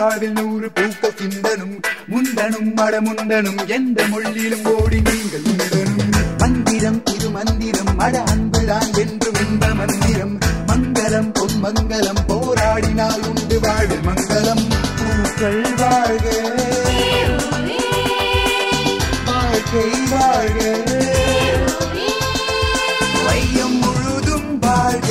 வாழ்வில் நூறு பூக்கள் சிந்தனும் முந்தனும் மடமுந்தனும் எந்த மொழியிலும் ஓடி நீங்கள் முந்தனும் மந்திரம் இது மந்திரம் மட அன்புதான் என்றும் இந்த மந்திரம் மங்களம் பொன் மங்களம் போராடினால் உண்டு வாழ்வில் மங்களம் பூக்கள் வாழ்க வாழ்க்கை வாழ்க வையம் முழுதும் வாழ்க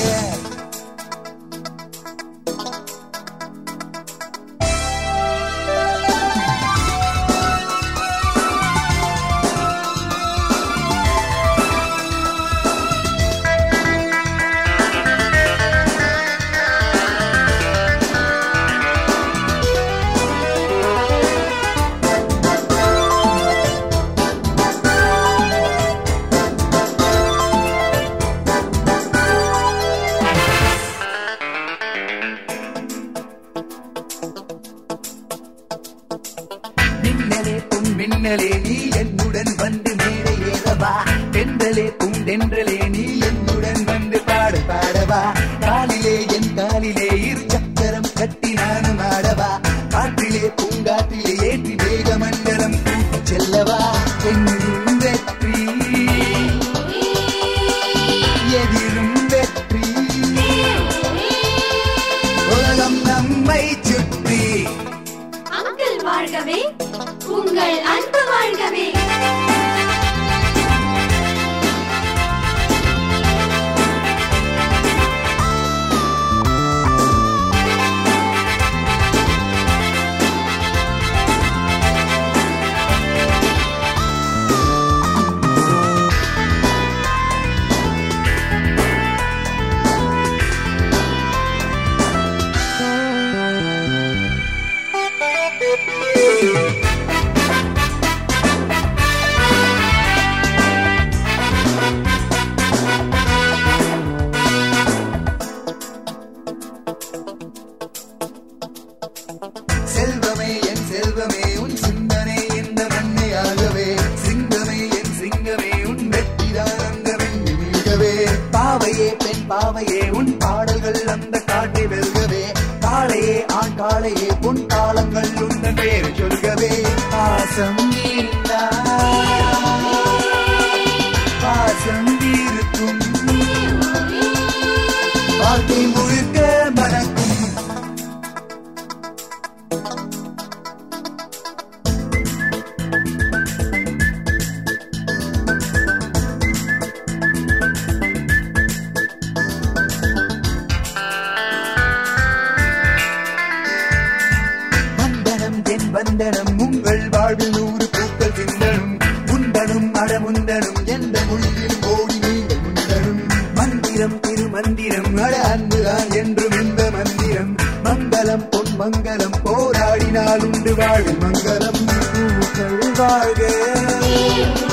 மின்னலே பொன் மின்னலே நீ என்னுடன் வந்து மேடை ஏறவா தென்றலே பூந்தென்றலே நீ என்னுடன் வந்து பாடு பாடவா காலிலே என் காலிலே இரு சக்கரம் கட்டி நானும் ஆடவா காற்றிலே பூங்காற்றிலே ஏற்றி வேக மண்டலம் கூட்டிச் செல்லவா எங்கும் வெற்றி எதிரும் வெற்றி உலகம் நம்மை சுற்றி அங்கிள் வாழ்கவே உங்கள் அன்பு வாழ்கவே செல்வமே என் செல்வமே உன் சிந்தனை இந்த மண்ணையாகவே சிங்கமே என் சிங்கமே உன் வெற்றிதான் அந்த வெண்ணி மீகவே பாவையே பெண் பாவையே உன் பாடல்கள் அந்த காட்டை வெல்கவே காளையே ஆண் காளையே உன் காலங்கள் உந்த பேர் சொல்கவே பாசம் நீண்டாய். பாசம் இருக்கும் வாழ்க்கை முழுக்க மறக்கும் வந்தனம் என் வந்தனம் உங்கள் வாழ்வில் நூறு பூக்கள் சிந்தனும் முந்தனும் அடமுந்தனும் எந்த மொழியில் ஓடி நீங்கள் முந்தனும் மந்திரம் திருமந்திரம் அட அன்புதான் என்றும் இந்த மந்திரம் மங்களம் பொன் மங்களம் போராடினால் உண்டு வாழ்வில் மங்களம் பூக்கள் வாழ்க